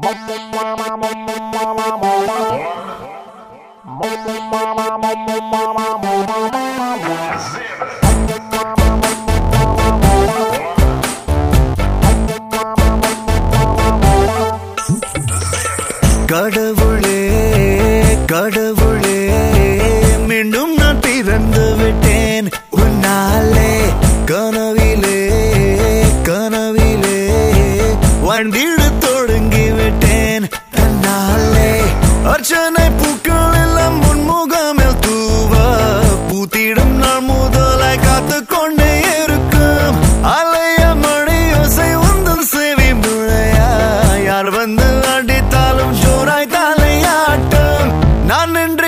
கடவுளே கடவுளே மீண்டும் நான் பிறந்து விட்டேன் உன்னாலே கனவிலே கனவிலே வாழ்ந்திட தொடங்கி விட்டேன் தன்னாலே அர்ச்சனை பூக்கள் எல்லாம் முன்முகமேல் தூவ பூத்திடும் நாள் முதலாய் காத்து கொண்டே இருக்கும் அலைய மணி யோசை உந்தன் செவி முழையா யார் வந்து அடித்தாலும் ஜோராய் தலையாட்டம் நான் நின்று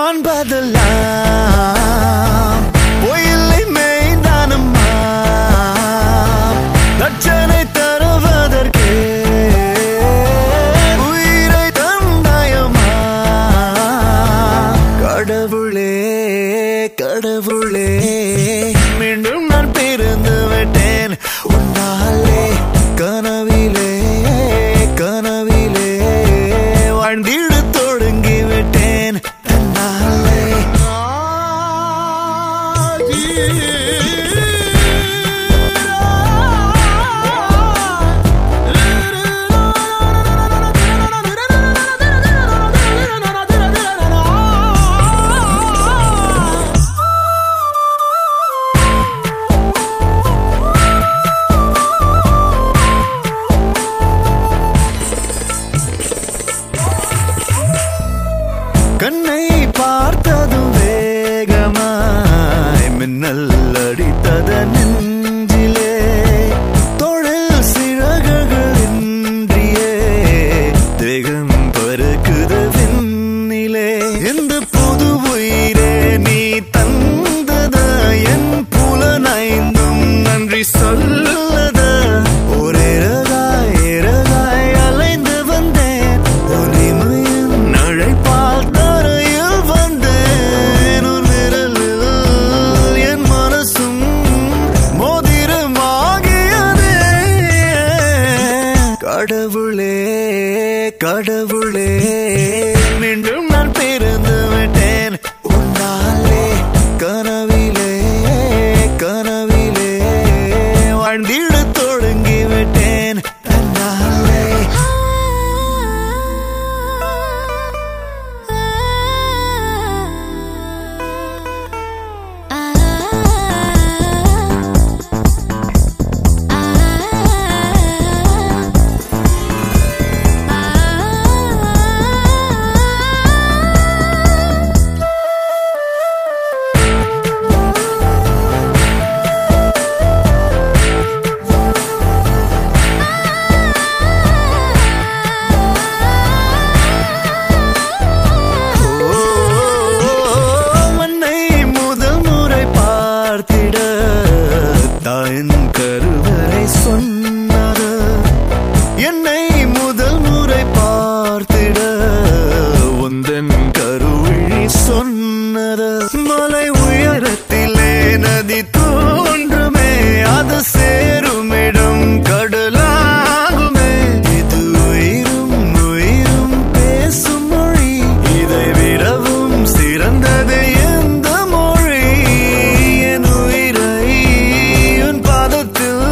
காண்பதெல்லாம் பொயில்லை மெய்தானம்மா தட்சனை தருவதற்கே உயிரை தந்தாயம்மா கடவுளே கடவுளே மீண்டும் நான் பிறந்து விட்டேன் உன்னாலே கனவிலே கனவிலே வாழ்ந்திட தொடங்கி விட்டேன் தன்னாலே கண்ணை பார்த்ததும் வேகமாய் மின்னல் அடித்தத நெஞ்சிலே தொழில் சிறகுகள் இன்றியே தேகம் பருக்குது விண்ணிலே இந்த புது உயிரே நீ தந்தத என் புலனைந்தும் நன்றி சொல்லத ஒரே ரகாய் ரகாய் அலைந்து வந்தேன் ஒளிமையின் அழைப்பால் தரையில் வந்தேன் ஒரு விரலில் என் மனசும் மோதிரமாகியதே கடவுளே கடவுளே மீண்டும் நான் பிறந்து விட்டேன் உன்னாலே கனவிலே கனவிலே வாழ்ந்திட தொடங்கி விட்டேன் தன்னாலே மண்ணை முதல் முறை பார்த்திட தாயின் கருவறை சொன்னது என்னை முதல் முறை பார்த்திட உந்தன் கருவிழி சொன்னது மலை உயரத்திலே நதி தோன்றுமே அது சேருமிடம் கடலாகுமே இது உயிரும் உயிரும் பேசும் மொழி இதை விடவும் சிறந்தது எந்த மொழி என் உயிரை உன் பாதத்தில்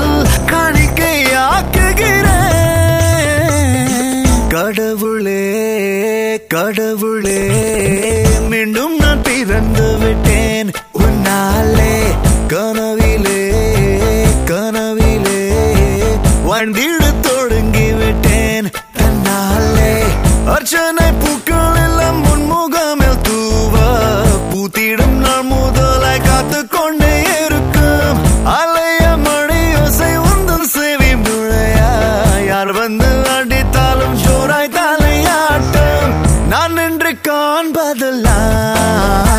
காணிக்கையாக்குகிறேன் கடவுளே கடவுளே மீண்டும் நான் பிறந்து விட்டேன் உன்னாலே கனவிலே கனவிலே வாழ்ந்திட தொடங்கி விட்டேன் தன்னாலே அர்ச்சனை பூக்கள் எல்லாம் முன்முகமேல் தூவ பூத்திடும் நாள் முதலாய் காத்து கொண்டே இருக்கும் அலைய மணி யோசை உந்தன் செவி முழையா யார் வந்து அடித்தாலும் ஜோராய் தலையாட்டம் நான் நின்று காண்பதெல்லாம்